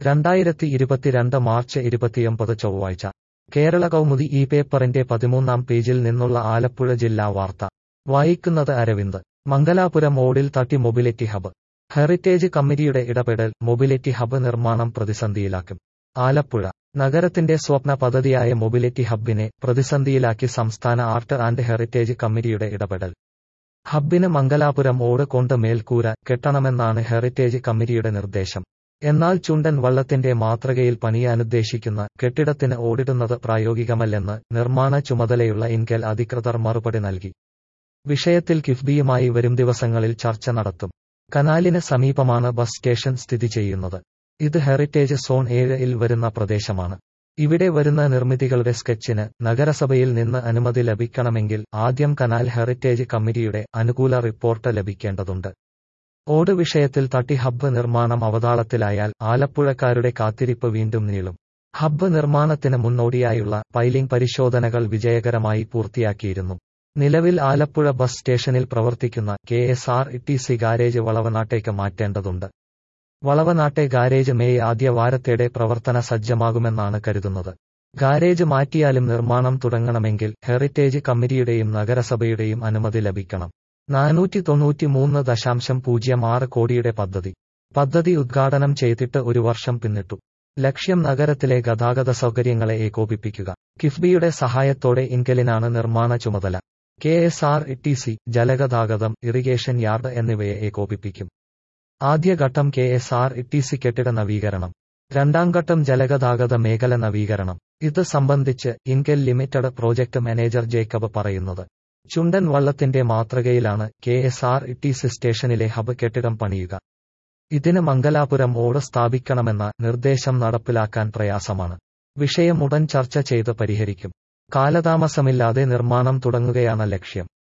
രണ്ടായിരത്തി ഇരുപത്തിരണ്ട് മാർച്ച് ഇരുപത്തിയൊമ്പത് ചൊവ്വാഴ്ച കേരള കൗമുദി ഈ പേപ്പറിന്റെ പതിമൂന്നാം പേജിൽ നിന്നുള്ള ആലപ്പുഴ ജില്ലാ വാർത്ത വായിക്കുന്നത് അരവിന്ദ് മംഗലാപുരം ഓടിൽ തട്ടി മൊബിലിറ്റി ഹബ് ഹെറിറ്റേജ് കമ്മിറ്റിയുടെ ഇടപെടൽ മൊബിലിറ്റി ഹബ് നിർമ്മാണം പ്രതിസന്ധിയിലാക്കും ആലപ്പുഴ നഗരത്തിന്റെ സ്വപ്ന പദ്ധതിയായ മൊബിലിറ്റി ഹബ്ബിനെ പ്രതിസന്ധിയിലാക്കി സംസ്ഥാന ആർട്ട് ആൻഡ് ഹെറിറ്റേജ് കമ്മിറ്റിയുടെ ഇടപെടൽ ഹബ്ബിന് മംഗലാപുരം ഓട് കൊണ്ട് മേൽക്കൂര കെട്ടണമെന്നാണ് ഹെറിറ്റേജ് കമ്മിറ്റിയുടെ നിർദ്ദേശം എന്നാൽ ചുണ്ടൻ വള്ളത്തിന്റെ മാതൃകയിൽ പണിയാനുദ്ദേശിക്കുന്ന കെട്ടിടത്തിന് ഓടിടുന്നത് പ്രായോഗികമല്ലെന്ന് നിർമ്മാണ ചുമതലയുള്ള ഇൻകെൽ അധികൃതർ മറുപടി നൽകി വിഷയത്തിൽ കിഫ്ബിയുമായി വരും ദിവസങ്ങളിൽ ചർച്ച നടത്തും കനാലിന് സമീപമാണ് ബസ് സ്റ്റേഷൻ സ്ഥിതി ചെയ്യുന്നത് ഇത് ഹെറിറ്റേജ് സോൺ ഏഴിൽ വരുന്ന പ്രദേശമാണ് ഇവിടെ വരുന്ന നിർമ്മിതികളുടെ സ്കെച്ചിന് നഗരസഭയിൽ നിന്ന് അനുമതി ലഭിക്കണമെങ്കിൽ ആദ്യം കനാൽ ഹെറിറ്റേജ് കമ്മിറ്റിയുടെ അനുകൂല റിപ്പോർട്ട് ലഭിക്കേണ്ടതുണ്ട് ഓട് വിഷയത്തിൽ തട്ടി ഹബ്ബ് നിർമ്മാണം അവതാളത്തിലായാൽ ആലപ്പുഴക്കാരുടെ കാത്തിരിപ്പ് വീണ്ടും നീളും ഹബ്ബ് നിർമ്മാണത്തിന് മുന്നോടിയായുള്ള പൈലിംഗ് പരിശോധനകൾ വിജയകരമായി പൂർത്തിയാക്കിയിരുന്നു നിലവിൽ ആലപ്പുഴ ബസ് സ്റ്റേഷനിൽ പ്രവർത്തിക്കുന്ന K S R T C garage വളവനാട്ടേക്ക് മാറ്റേണ്ടതുണ്ട് വളവനാട്ടെ ഗാരേജ് മെയ് ആദ്യ വാരത്തേടെ പ്രവർത്തന സജ്ജമാകുമെന്നാണ് കരുതുന്നത് ഗാരേജ് മാറ്റിയാലും നിർമ്മാണം തുടങ്ങണമെങ്കിൽ ഹെറിറ്റേജ് കമ്മിറ്റിയുടെയും നഗരസഭയുടെയും അനുമതി ലഭിക്കണം നാനൂറ്റി തൊണ്ണൂറ്റിമൂന്ന് ദശാംശം പൂജ്യം ആറ് കോടിയുടെ പദ്ധതി പദ്ധതി ഉദ്ഘാടനം ചെയ്തിട്ട് ഒരു വർഷം പിന്നിട്ടു ലക്ഷ്യം നഗരത്തിലെ ഗതാഗത സൗകര്യങ്ങളെ ഏകോപിപ്പിക്കുക കിഫ്ബിയുടെ സഹായത്തോടെ ഇൻകലിനാണ് നിർമ്മാണ ചുമതല K S R T C ജലഗതാഗതം ഇറിഗേഷൻ യാർഡ് എന്നിവയെ ഏകോപിപ്പിക്കും ആദ്യഘട്ടം K S R T C കെട്ടിട നവീകരണം രണ്ടാം ഘട്ടം ജലഗതാഗത മേഖല നവീകരണം ഇത് സംബന്ധിച്ച് Inkel limited project manager Jacob പറയുന്നത് ചുണ്ടൻ വള്ളത്തിന്റെ മാതൃകയിലാണ് K S R T C സ്റ്റേഷനിലെ ഹബ് കെട്ടിടം പണിയുക ഇതിന് മംഗലാപുരം ഓട് സ്ഥാപിക്കണമെന്ന നിർദ്ദേശം നടപ്പിലാക്കാൻ പ്രയാസമാണ് വിഷയം ഉടൻ ചർച്ച ചെയ്ത് പരിഹരിക്കും കാലതാമസമില്ലാതെ നിർമ്മാണം തുടങ്ങുകയാണ് ലക്ഷ്യം